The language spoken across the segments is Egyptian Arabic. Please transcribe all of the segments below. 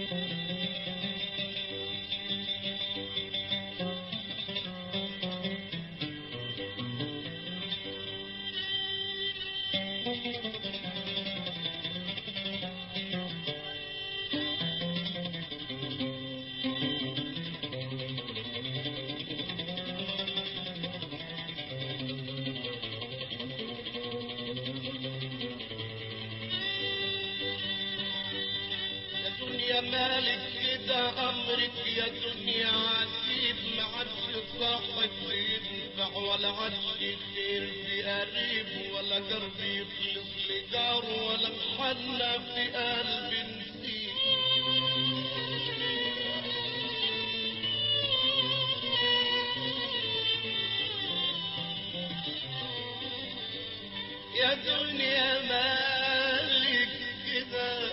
يا دنيا مالك كده امرك يا دنيا عجيب ما عادش صاحب ينفع ولا عادش خير في قريب ولا قرب يخلص لجار ولا محنة في قلب نسيب يا دنيا مالك كده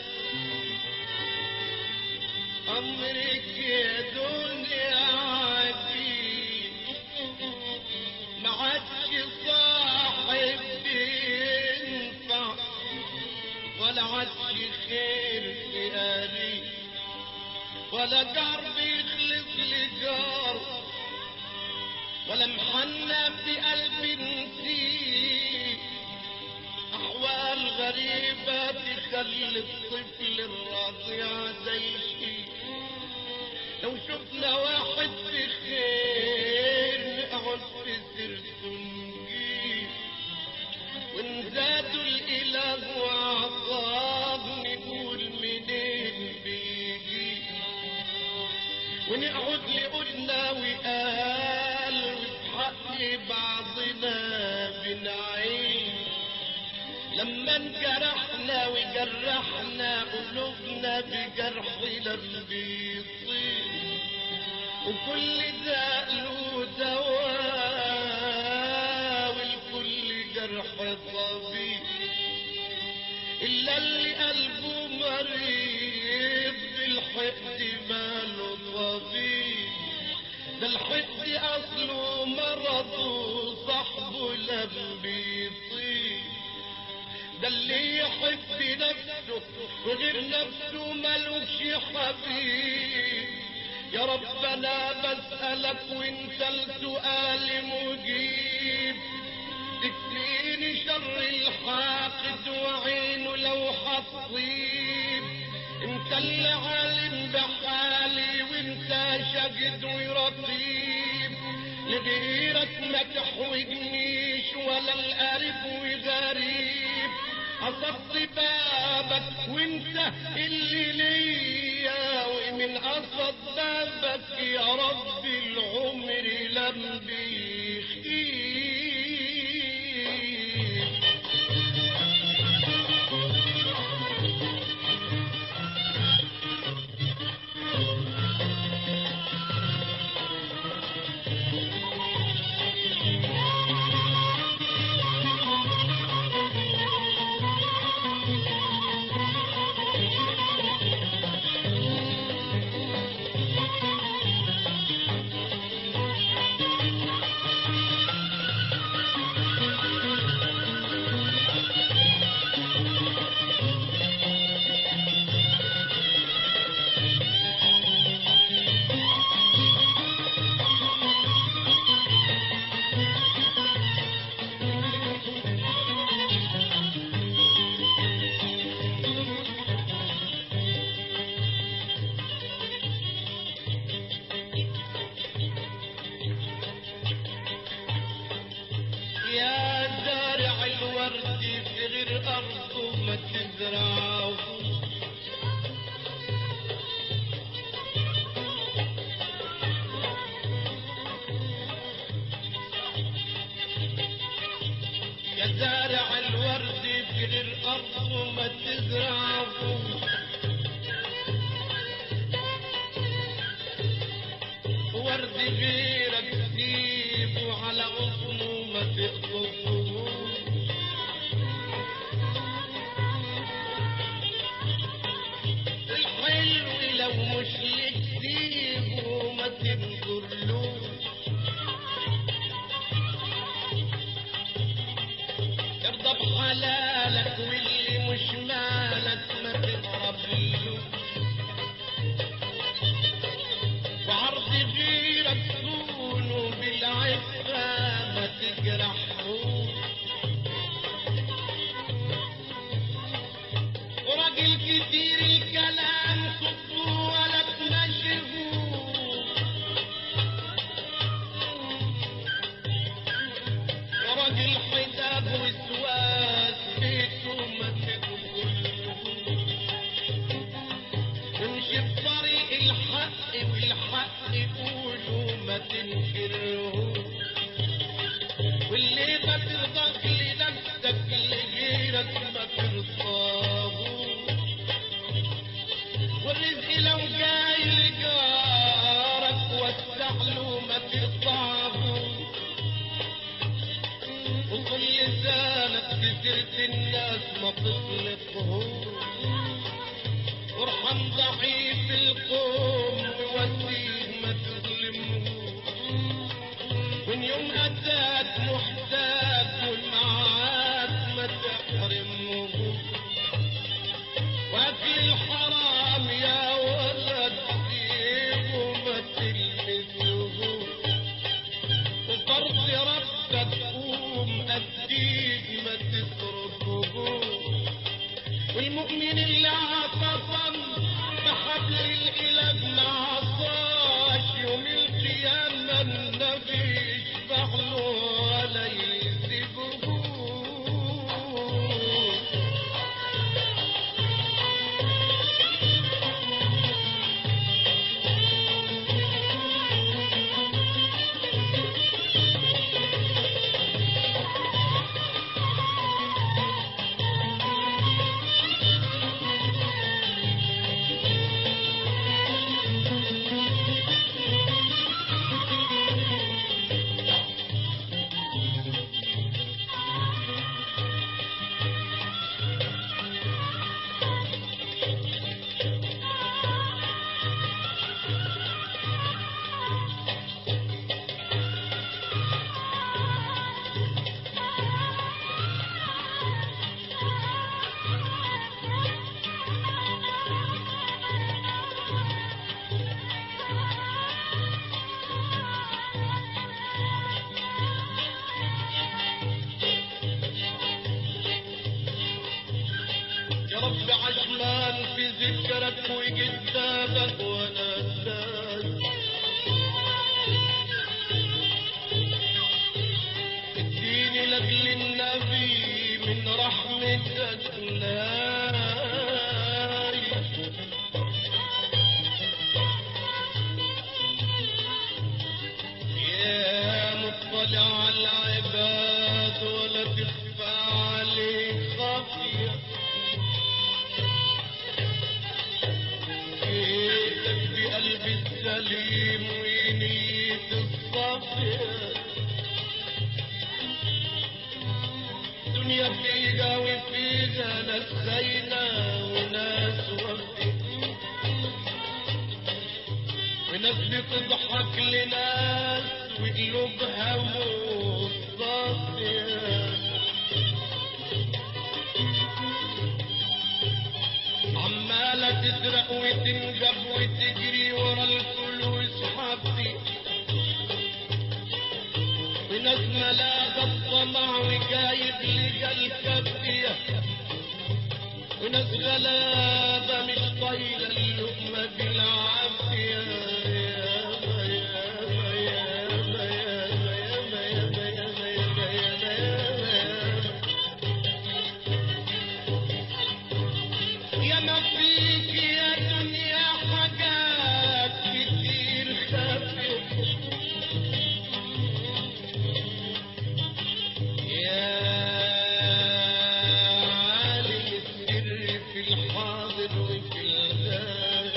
أمرك يا دنيا عجيب ما عادش صاحب ينفع ولا عادش خير في قريب ولا جار بيخلص لجار ولا محنة في قلب نسيب أحوال غريبة تخلي الطفل الرضيع زي شيء لو شفنا واحد في خير نقعد في سيرته نجيب ونزادوا الإله وعطاب نقول منين بيجي ونقعد لقلنا وقال وبحق بعضنا بنعيش لما انجرحنا وجرحنا قلوبنا بجرحنا بيطير وكل ده له دواء والكل جرح طبيب إلا اللي قلبه مريض بالحقد ماله طبيب ده الحقد أصله مرضه صاحبه لم بيطيب ده اللي يحب نفسه وغير نفسه ملوش حبيب يا رب انا بسألك وانت السؤال مجيب تكفيني شر الحاقد وعينه لو حصيب انت اللي عالم بحالي وانت شجد ورطيب لغيرك ما تحوجنيش ولا القريب وغريب قصدت بابك وانت اللي ليا ومن قصد بابك يا رب العمر لم بيخيب يا زارع الورد في غير أرضه ما تزرعه يا زارع الورد في غير أرضه ما تزرعه ورد غيرك تجيبه على غصنه ما تقطفه الحلو لو مش لك سيبه ما تنظرلوش ارضى بحلالك واللي مش مالك ما تقربلوش وسواس بيته ما تدخل امشي بطريق الحق والحق قوله ما تنكره واللي ما ترضاك لنفسك لغيرك ما ترضاه والرزق لو جاي لجارك وسع له ما تقطعه وكل لسانك كسرت الناس ما تطلقه وارحم ضعيف القوم ووسيم ما تظلمه من يوم اتاك محتاج والمعاد ما تحرمه واكل الحرام يا ولد سيبه ما تلمسه وفرض ربك قوم أديك ما تتركه والمؤمن اللي عطفا بحبل الإله ما عصاش يوم القيامة النبي يشفع له ولا يسيبه يا رب عجلان في ذكرك وقدامك وانا أنساك اديني لاجل النبي من رحمتك لاي يا مطلع على العباد ولا تخفى عليه خافيه جيتك بقلبي السليم ونية الصافية دنيا فيها وفيها ناس خاينة وناس وفية وناس بتضحك لناس وقلوبها مصافية عمالة تسرق وتنجب وتجري ورا الفلوس حبي وناس ملاذ الطمع وجايب لجا الكافية وناس غلابة مش طايلة اللقمة بالعافية ياما ياما ياما ياما ياما ياما ياما ياما ياما ياما يا ما فيك يا دنيا حاجات كتير خفيف يا عالم السر في الحاضر وفي الغائب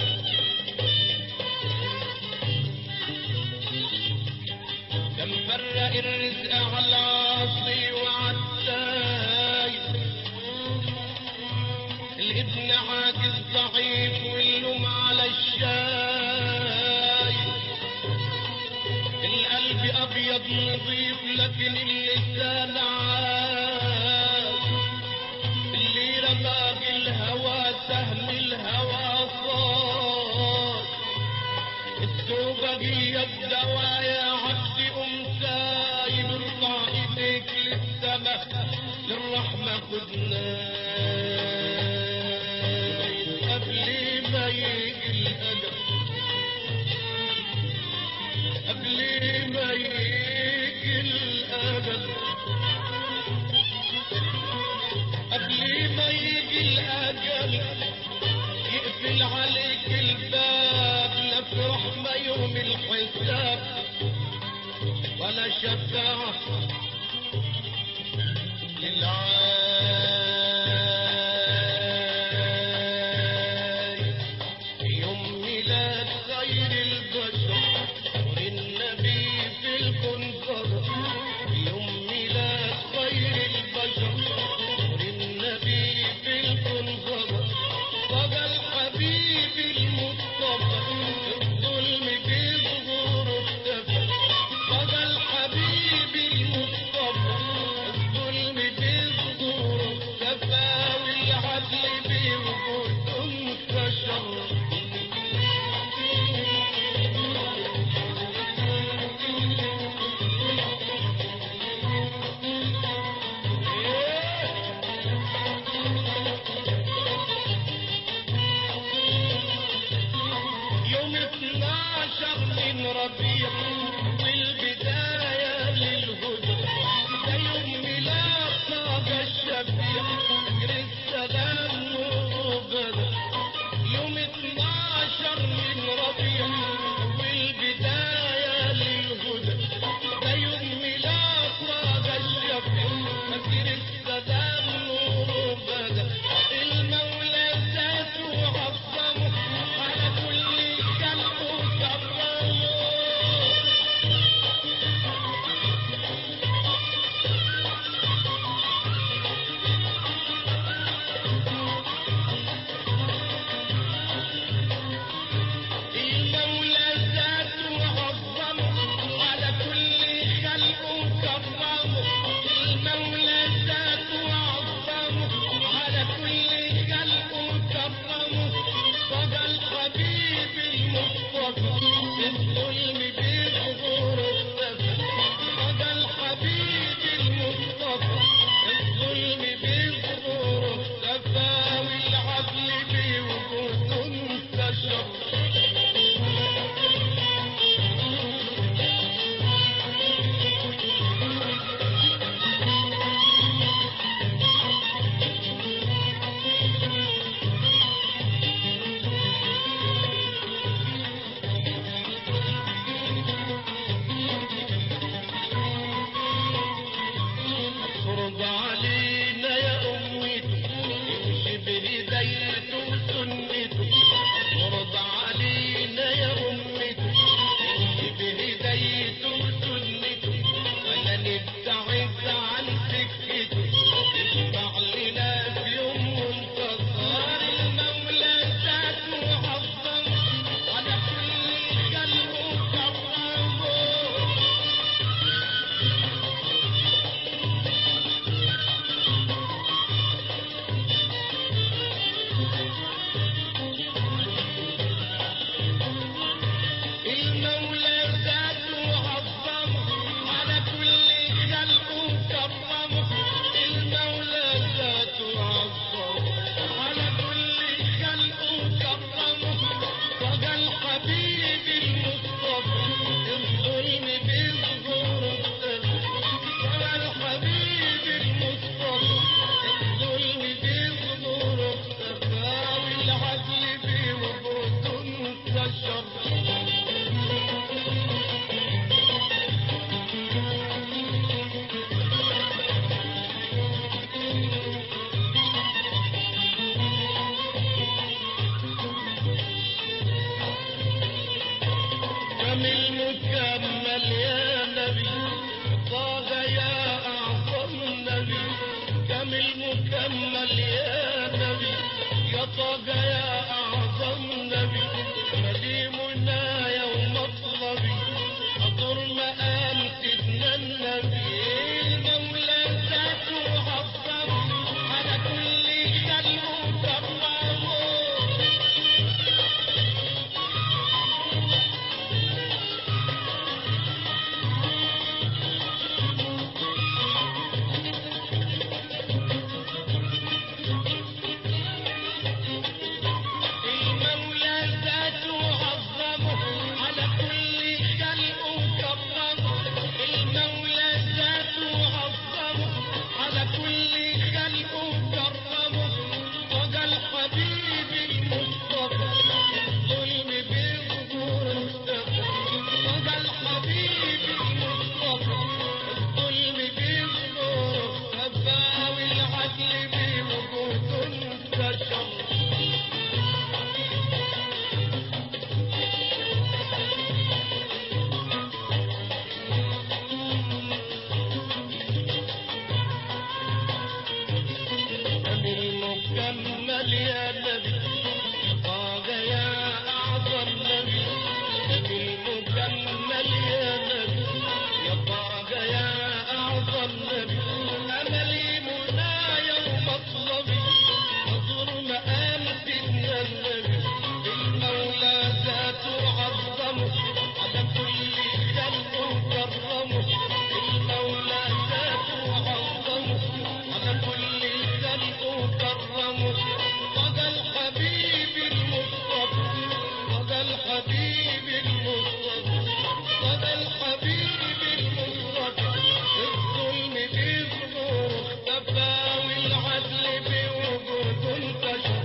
كم فرق الرزق على العاصي وعلى التايب الابن عاجز ضعيف واللوم على الشاي القلب ابيض نظيف لكن اللسان عاد اللي رمى بالهوى سهم الهوى صاد التوبة هي الدواء يا عبدي أمساي نرفع إيديك للسماء للرحمة خدنا قبل ما يجي الأجل قبل ما يجي الأجل الأجل يقفل عليك الباب لا في رحمة يوم الحساب ولا شفاعة للعاي يوم ميلاد خير البشر والنبي في الكنفر يوم ميلاد خير البشر والنبي في الكنفر طغى الحبيب المصطفى الظلم بظهور اختفى طغى الحبيب المصطفى الظلم بظهور اختفى والعدل بوجود انتشر يوم 12 من ربيع والبداية للهدى ده يوم ميلاد طه الشفيع فجر السلام وغدا يوم 12 من ربيع والبداية للهدى ده يوم ميلاد طه الشفيع فجر السلام وغدا المولى ذاته عظمه على كل خلقه كرمه المولى ذاته عظمه على كل خلقه كرمه المولى ذاته عظمه على كل خلقه كرمه طغى الحبيب المصطفى الظلم بظهور اختفى طغى الحبيب المصطفى الظلم بظهور اختفى والعدل بوجود انتشر فرض علينا يا أمتي امشي بهدايته وسنته فرض علينا يا أمتي امشي بهدايته وسنته ولا نبتعد عن سكته يشفع لنا في يوم منتصر المولى ذاته عظم على كل قلبه كرمه المولى ذاته عظمه على كل خلقه كرمه المولى ذاته عظمه على كل خلقه كرمه طغى الحبيب المصطفى الظلم بظهور اختفى طغى الحبيب المصطفى الظلم بظهور اختفى والعدل بوجود انتشر كم المكمل يا نبي طه يا أعظم نبي كم المكمل يا نبي يا طه يا أعظم نبي نديمنا يوم مطلبي حضر مقام سيدنا النبي المولى ذاته عظم على كل خلقه كرمه مكمل يا نبي طه يا أعظم نبي نبي مكمل يا نبي يا طه يا أعظم نبي أملي منايا ومطلبي أزور مآمة يا النبي المولى ذاته عظمه على كل خلق كرمه المولى ذاته عظمه على كل خلق كرمه صدى الحبيب المصطفى صدى الحبيب المصطفى صدى الحبيب المصطفى الظلم بيظهر اختفى والعدل بوجوده انتشر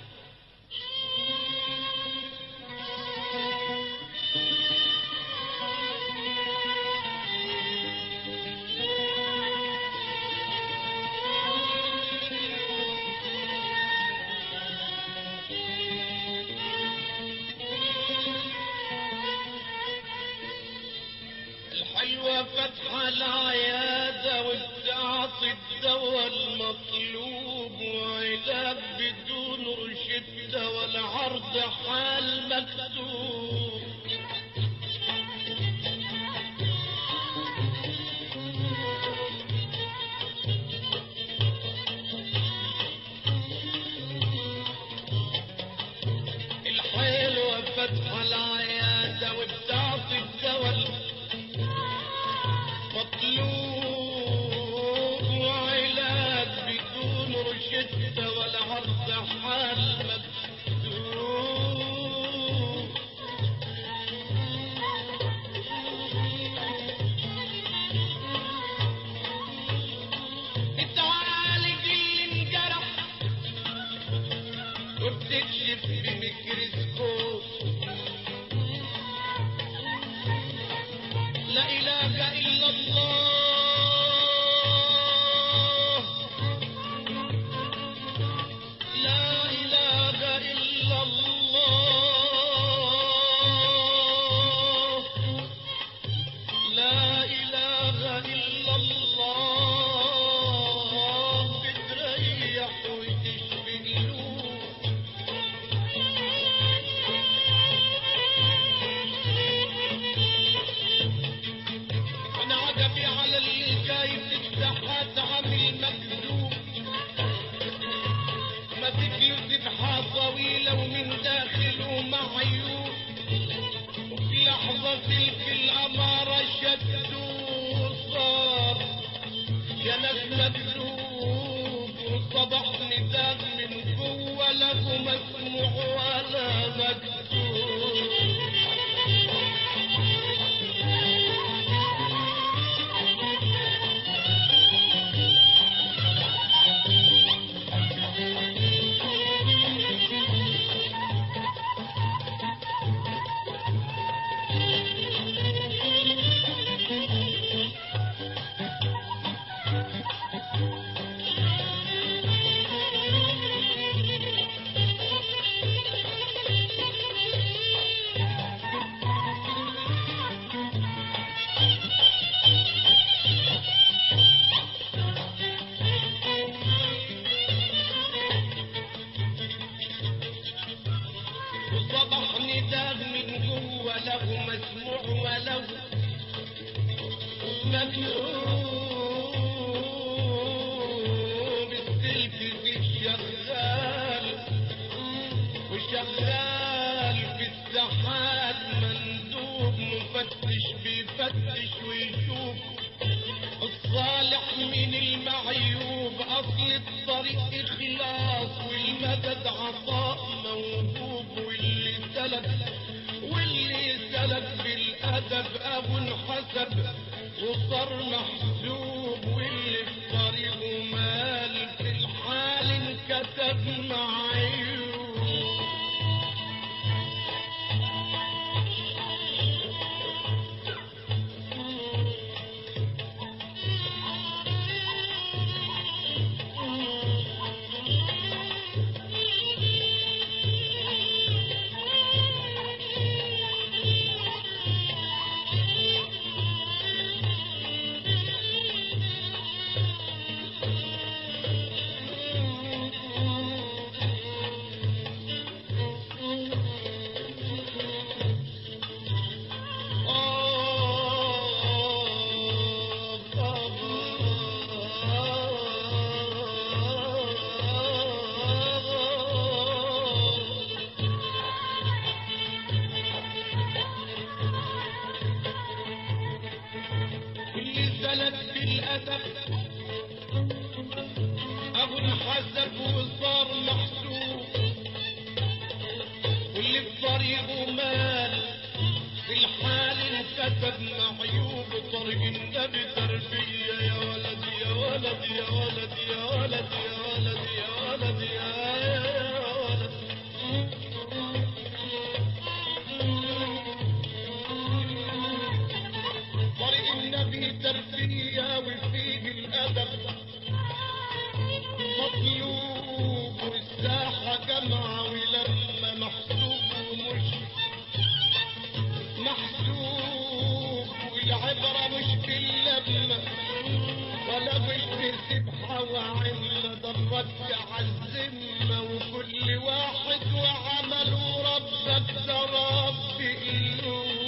الحلوة فتحة العيادة وبتعطي الدواء المطلوب وعلاج بدون رشدة ولا عرض حال مكتوب الحلوة فتحة العيادة وبتعطي الدواء مطلوب وعلاج بدون رشدة ولا عرض حال مكتوب بتعالج اللي انجرح وبتكشف بميكروسكوب لا إله إلا الله لا إله إلا الله لا إله إلا الله بتريح وتشفي قلوب انا عجبي على اللي جاي في الساحات عامل مكذوب ما تكلوا ذبحة طويلة ومن داخله معيوب وفي لحظة تلك الأمارة شدوا صار يا ناس مكذوب وصبح نداء من جوه له مسموع ولا مكتوب وصبح نداء من جوه له مسموع وله مكتوب التلفزيون شغال وشغال في الساحات مندوب مفتش بيفتش ويشوف الصالح من المعيوب اصل الطريق اخلاص والمدد عطاء موهوب واللي سلك واللي سلك بالادب ابو انحسب وصار محسوب واللي في طريقه مال في الحال انكتب معيوب اتحسب وصار محسوب واللي في طريقه مال في الحال انكتب معيوب طريق النبي تربية يا ولد يا ولد يا ولد يا ولد يا ولد يا ولد يا ولد طريق النبي تربية وفيه الأدب مطلوب والساحة جمعة ولما محسوب ومش محسوب والعبرة مش باللمة ولا بالسبحة وعلة ضرك عالذمة وكل واحد وعمله ربك ترى بإله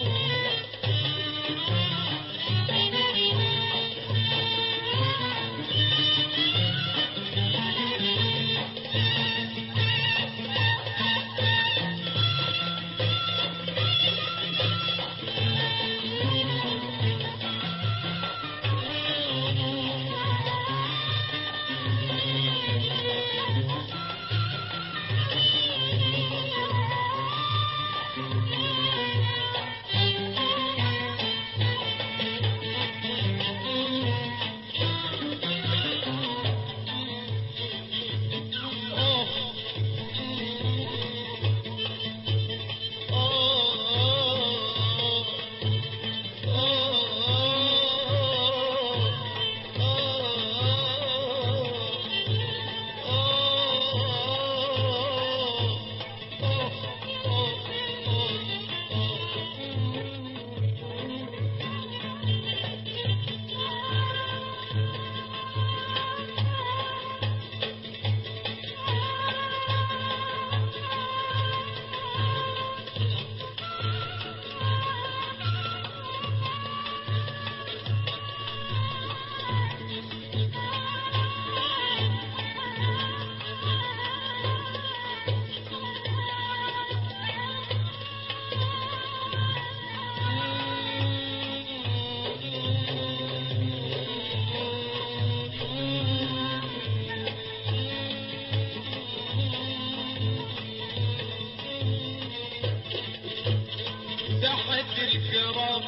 تحت الكرام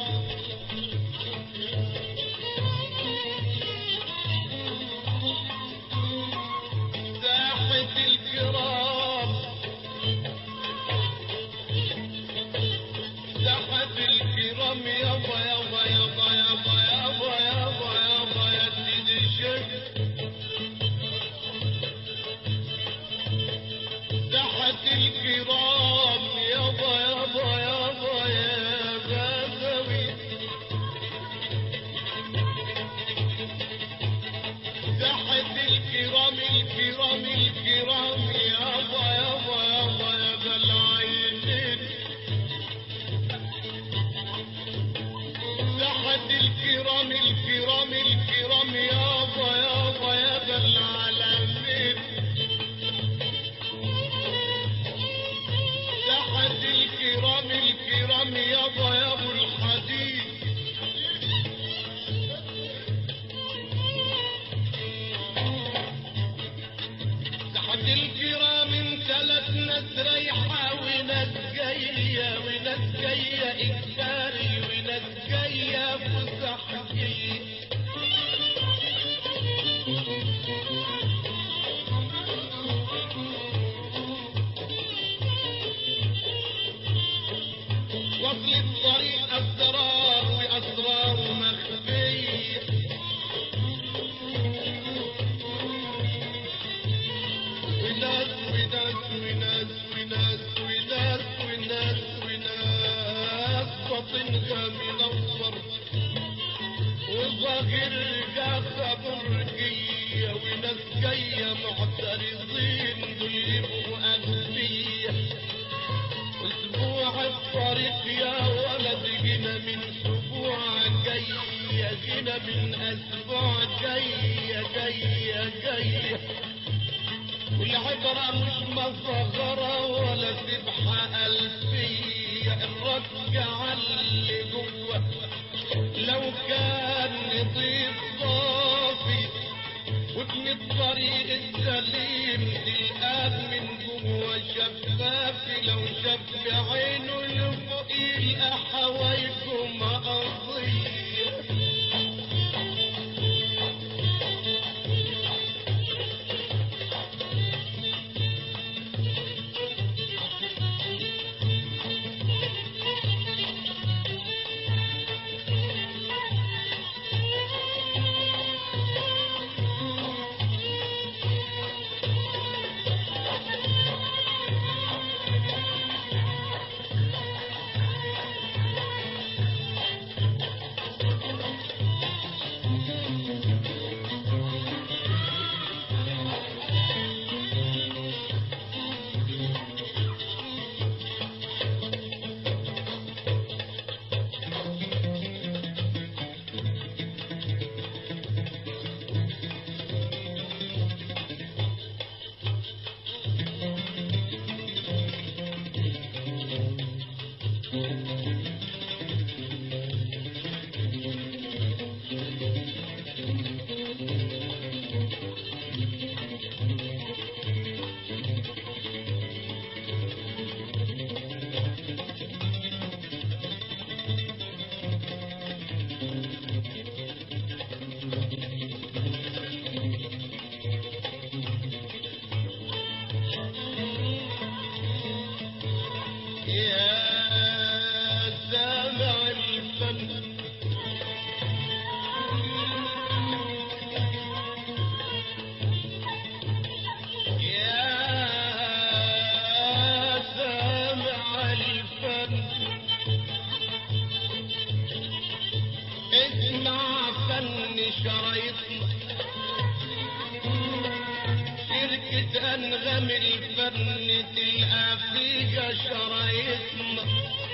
تحت الكرام تحت الكرام يابا يابا يابا يابا يابا يابا يابا يا سيدي الشيخ تحت الكرام يابا يابا يابا يا غزوي تحت الكرام الكرام الكرام يابا يابا يابا يا ذا العينين تحت الكرام الكرام الكرام يابا يابا يا ذا العالمين تحت الكرام الكرام يابا يا ابو الحديد تحت الكرام امتلت ناس رايحة وناس جاية وناس جاية إجباري وناس جاية فسحية وصل الطريق أسرار وأسرار مخفية وناس وناس وناس وناس وناس وناس وناس بطنها منور وظاهرها خبرقية وناس جاية معترضين دول يبقوا أغبية اسبوع الطريق يا ولد جينا من اسبوع جاية جينا من اسبوع جاية جاية جاية والعبرة مش مصغرة ولا سبحة ألفية الرجع اللي جوه لو كان نضيف صافي وابن الطريق السليم تلقاه من جوه شفاف لو شاف بعينه لفوق يلقى حوايجه مقضيه يا سامع الفن يا سامع الفن اسمع فن شرايطنا شركة أنغام الفن تلقى فيها شرايطنا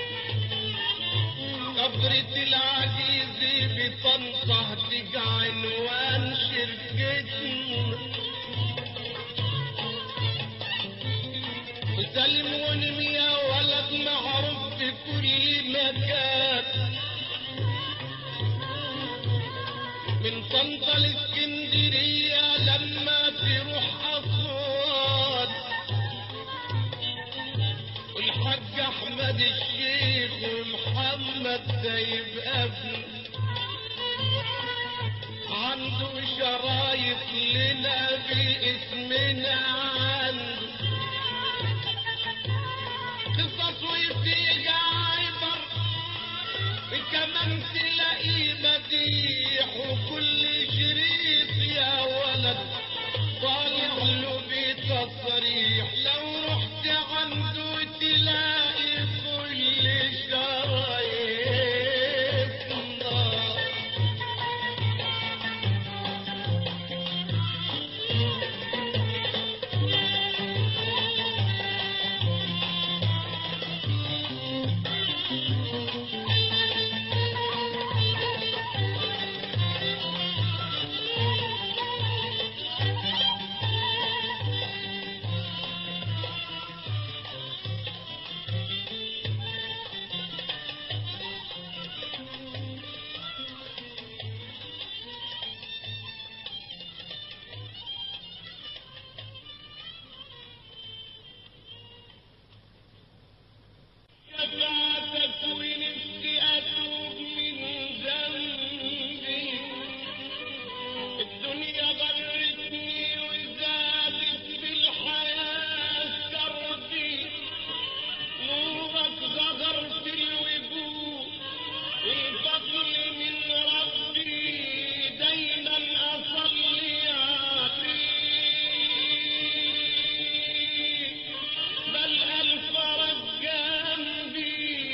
قبرة العزيز بطنطا تجع عنوان شركتنا وسلم ونم يا ولد معروف في كل مكان من طنطا الاسكندرية لما تروح أسوان والحاج أحمد الشيخ ومحمد سيب أبن عنده شرايط لنا باسمنا عنده قصص وفيها عبر كمان تلاقي مديح وكل شريط يا ولد طالع له بتصريح لو رحت عنده تلاقي كل شرايطنا شفاعتك ونفسي أتوب من ذنبي الدنيا غرتني وزادت بالحياة كربي نورك ظهر في الوجوه والفضل من ربي دايما أصلي عليه بل الفرج جنبي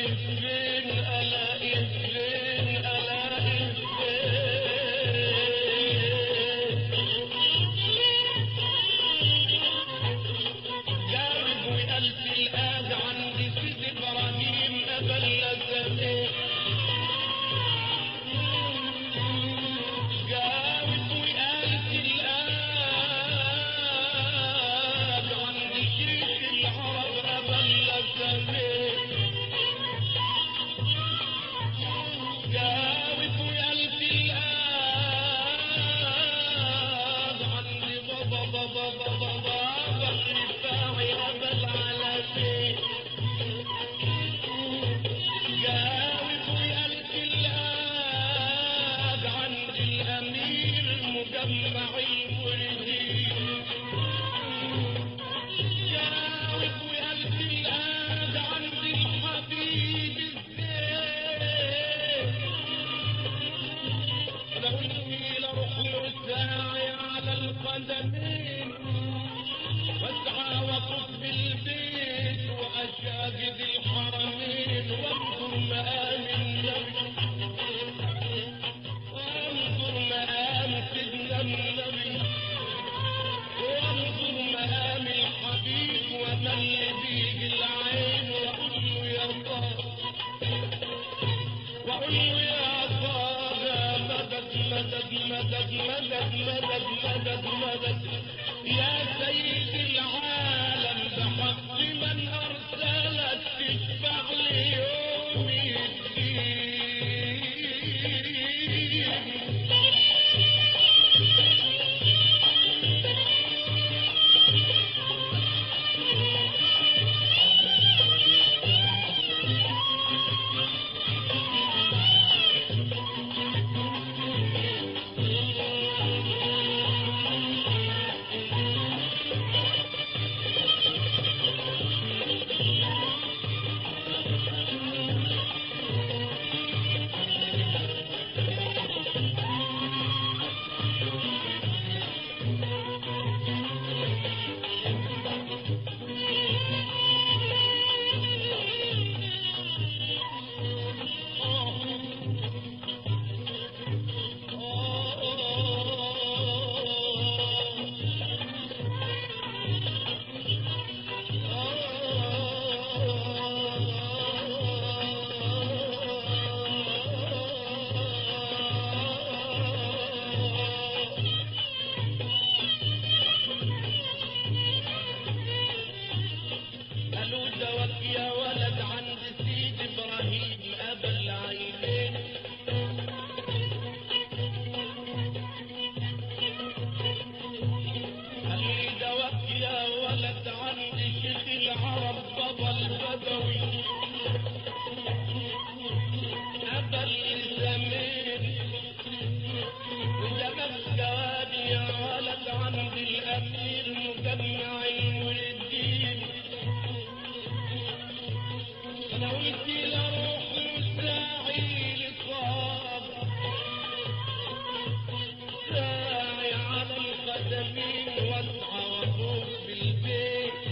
ألاقيه فين ألاقيه فين ألاقيه فين جارب وألف الآد عند سيد إبراهيم أبل زمان جارب وألف الآد عند شيخ العرب أبل زمان جاوب وألف الآد عندي بابا بابا بابا بابا رفاعي أبل على شيء جاوب وألف الآد عندي الأمير مجمع المريدين جاوب وألف الآد عندي الحبيب الزين لوني لرحل الساعي على القدمين واسعى وطف بالبيت واشاهد الحرمين وانظر مآل النبي وانظر مآل سيدنا النبي وانظر مآل الحبيب ومن بيج العين وقل له يا طه وقل له يا طه مدد مدد مدد مدد مدد مدد مدد يا سيد العالم بحق من أرسلت تشفع لي يوم الدين قالوا دوك يا ولد عند سيد ابراهيم ابا العينين قال لي دوك يا ولد عند شيخ العرب بابا البدوي ابا الزمان وجابك جواب يا ولد عند الامير مجمع المريدين انا قلت لروح مساعي لصاب ساعي على القدمين واسعى وافوق بالبيت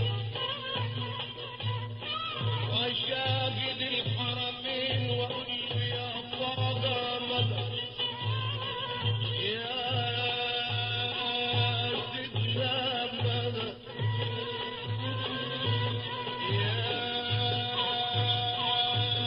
واشاهد الحرمين واقول له يا طه مدد يا سيدنا مدد يا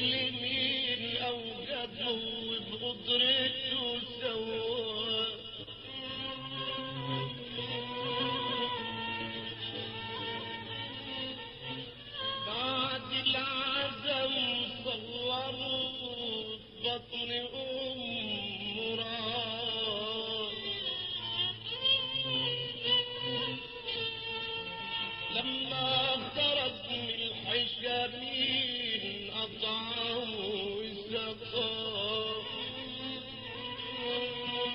اليمين أوجده بقدرته سواه بعد العزم صوروا بطن أم مراد لما خرج من الحشامين أطعموا وسقاه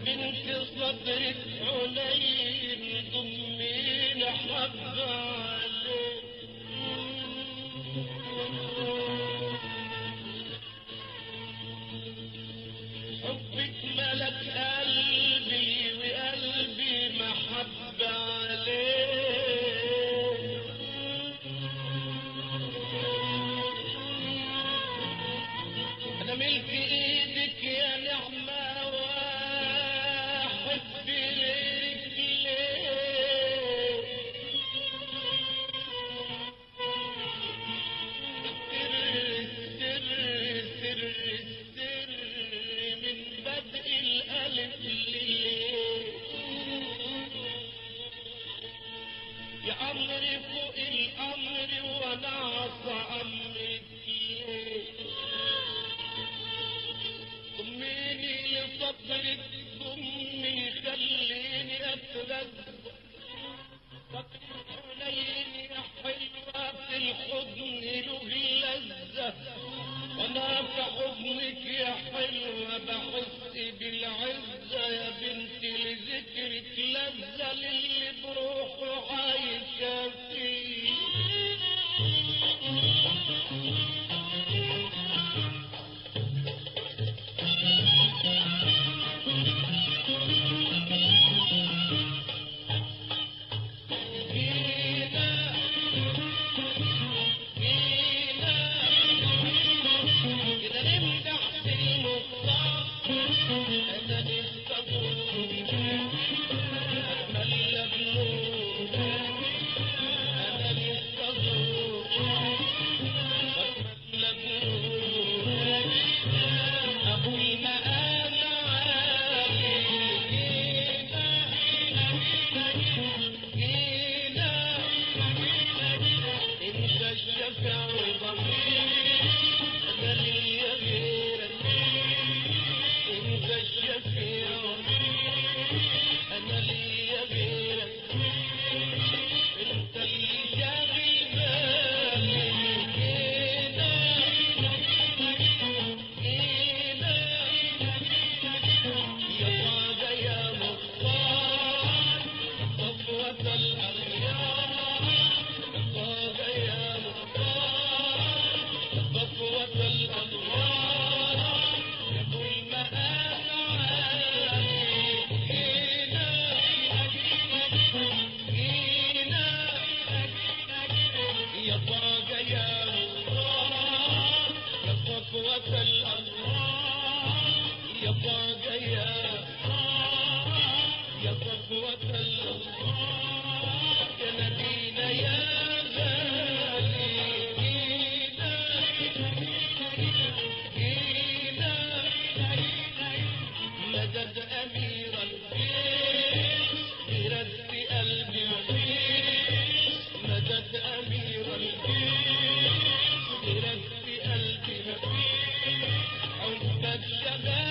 بنت صدرك حنين ضمين حب عليك حبك ملك قلبي وقلبي محب عليك انا ملك ايدك يا نعمة واحب غيرك ليه سر سر سر من بدء الألف لليه يا أمر فوق الأمر وأنا عصى أمرك ليه ضميني لصدرك ضمي خليني أتردد حنين يا حلوة في الحضن له اللذة وانا في حضنك يا حلوة بحس بالعزة يا بنتي لذكرك لذة للي بروحه عايشة فيه فينا فينا إذا نمدح في المختار أنا نستطيع أمل بنور أنا نستطيع أمل بنور أبو المقام عالي جينا انت الشفع وضمير انا ليا غيرك انت الشفيع انا ليا غيرك انت اللي شاغل بالي جينا جينا يا طاقة يا مختار صفوة الأخيار طاقة يا مختار صفوة الأخيار أبو المآل عالي جينا جينا يا طاقة يا مختار يا صفوة الأنوار يا طاقة يا يا صفوة الأنوار يا نبينا يا غالي جينا جينا مدد أمير البيت برد قلبي وفيه مدد أمير البيت برد قلبي وفيه حبك شغال